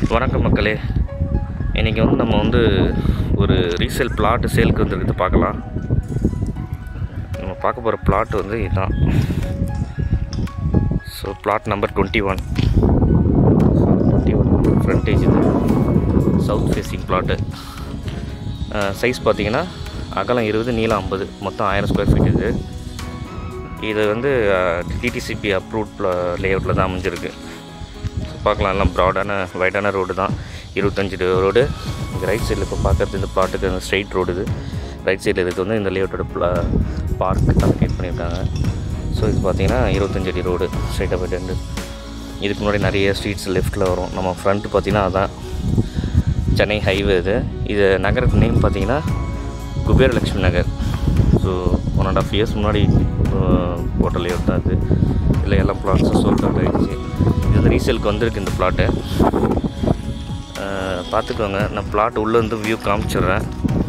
வணக்கம் மக்களே இன்றைக்கி வந்து நம்ம வந்து ஒரு ரீசேல் பிளாட் சேலுக்கு வந்துருக்குது பார்க்கலாம் நம்ம பார்க்க போகிற பிளாட் வந்து இதுதான் so plot number twenty one twenty one frontage இது சவுத் ஃபேஸிங் பிளாட்டு சைஸ் பார்த்தீங்கன்னா அகலம் இருபது நீளம் ஐம்பது மொத்தம் ஆயிரம் ஸ்கொயர் ஃபீட் இது இது வந்து டிடிசிபி அப்ரூவ்ட் லேஅவுட்டில் தான் அமைஞ்சிருக்கு ஸோ பார்க்கலாம் எல்லாம் ப்ராடான வைடான ரோடு தான் இருபத்தஞ்சி ரோடு இங்கே ரைட் சைடில் இப்போ பார்க்குறது இந்த பிளாட்டுக்கு அந்த ஸ்ட்ரைட் ரோடு இது ரைட் சைடில் இருக்கிறது வந்து இந்த லேஅவுட்டோட ப்ளா பார்க் அலோகேட் பண்ணியிருக்காங்க ஸோ இது பார்த்தீங்கன்னா இருபத்தஞ்சு அடி ரோடு ஸ்ட்ரைட்டாக போய்ட்டு ரெண்டு இதுக்கு முன்னாடி நிறைய ஸ்ட்ரீட்ஸ் லெஃப்ட்டில் வரும் நம்ம ஃப்ரண்ட் பார்த்தீங்கன்னா அதான் சென்னை ஹைவே இது இது நகருக்கு நேம் பார்த்தீங்கன்னா Kuberalakshmi Nagar so one and half years முன்னாடி போட்ட லேஅவுட் தான் இது இல்லை எல்லா பிளாட்ஸும் சோல்ட் அவுட் ஆகிடுச்சு இது வந்து ரீசேலுக்கு வந்திருக்கு இந்த பிளாட்டு பார்த்துக்கோங்க நான் பிளாட் உள்ளேருந்து வியூ காமிச்சிடுறேன்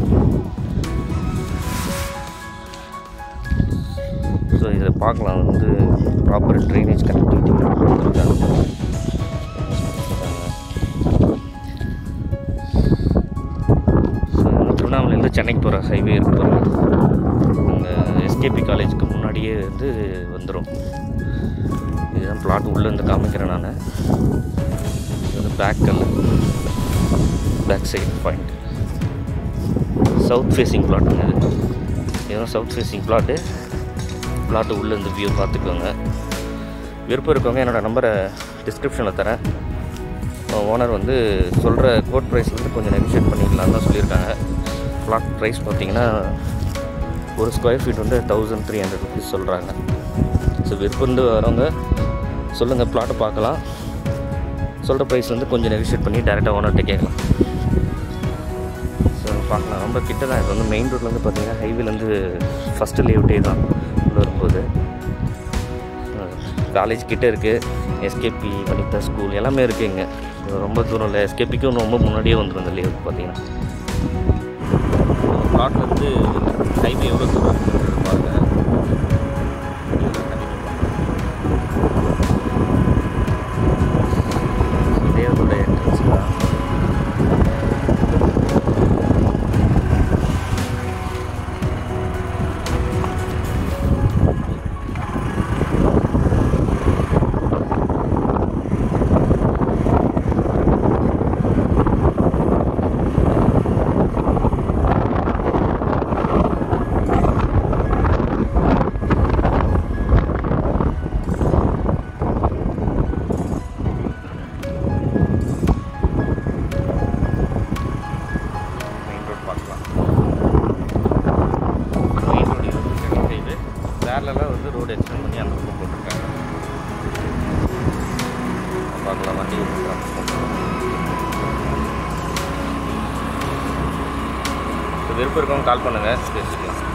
ஸோ இதில் பார்க்கலாம் வந்து ப்ராப்பர் ட்ரைனேஜ் கனெக்டிவிட்டி கொடுத்துருக்காங்க ஸோ திருவண்ணாமலையிலேருந்து சென்னைக்கு போகிற ஹைவே இருக்கு அங்கே எஸ்கேபி காலேஜுக்கு முன்னாடியே வந்து வந்துடும் இதுதான் பிளாட் உள்ளேருந்து காமிக்கிறேன் நான் இது வந்து பேக் கல் back side point south facing பிளாட்டுங்க இது இதுதான் சவுத் ஃபேஸிங் பிளாட்டு பிளாட்டு உள்ளேருந்து வியூ பார்த்துக்கோங்க விருப்பம் இருக்கவங்க என்னோடய நம்பரை டிஸ்கிரிப்ஷனில் தரேன் ஓனர் வந்து சொல்கிற கோட் ப்ரைஸ்லேருந்து கொஞ்சம் நெகோஷியேட் பண்ணிக்கலாம் தான் சொல்லியிருக்காங்க பிளாட் ப்ரைஸ் பார்த்தீங்கன்னா ஒரு ஸ்கொயர் ஃபீட் வந்து தௌசண்ட் த்ரீ ஹண்ட்ரட் ருபீஸ் சொல்கிறாங்க ஸோ விருப்பம் வந்து வரவங்க சொல்லுங்கள் பிளாட்டை பார்க்கலாம் சொல்கிற ப்ரைஸ் வந்து கொஞ்சம் நெகோஷியேட் பண்ணி டேரெக்டாக ஓனர்கிட்ட கேட்கலாம் ஸோ பார்க்கலாம் ரொம்ப கிட்ட தான் இது வந்து மெயின் ரோட்லேருந்து பார்த்தீங்கன்னா ஹைவேலேருந்து ஃபஸ்ட்டு லேவுட்டே தான் உள்ள வரும்போது காலேஜ் கிட்டே இருக்குது எஸ்கேபி வனிதா ஸ்கூல் எல்லாமே இருக்குது இங்கே ரொம்ப தூரம் இல்லை எஸ்கேபிக்கும் ரொம்ப முன்னாடியே வந்துடும் இந்த லேவுட் பார்த்தீங்கன்னா பிளாட்லேருந்து ஹைவே எவ்வளோ தூரம் இருக்குன்னு பாருங்க லேவுட்டோட என்ட்ரன்ஸ் தான் மெயின் ரோட் பார்க்கலாம் மெயின் ரோடு இது வந்து சென்னை ஹைவே வேர்லலாம் வந்து ரோடு எக்ஸ்டெண்ட் பண்ணி அந்த பக்கம் போட்டிருக்காங்க பார்க்கலாம் வண்டி வந்து cross பண்ணுறோம். So, விருப்பம் இருக்கவங்க கால் பண்ணுங்கள் பேசிக்கலாம்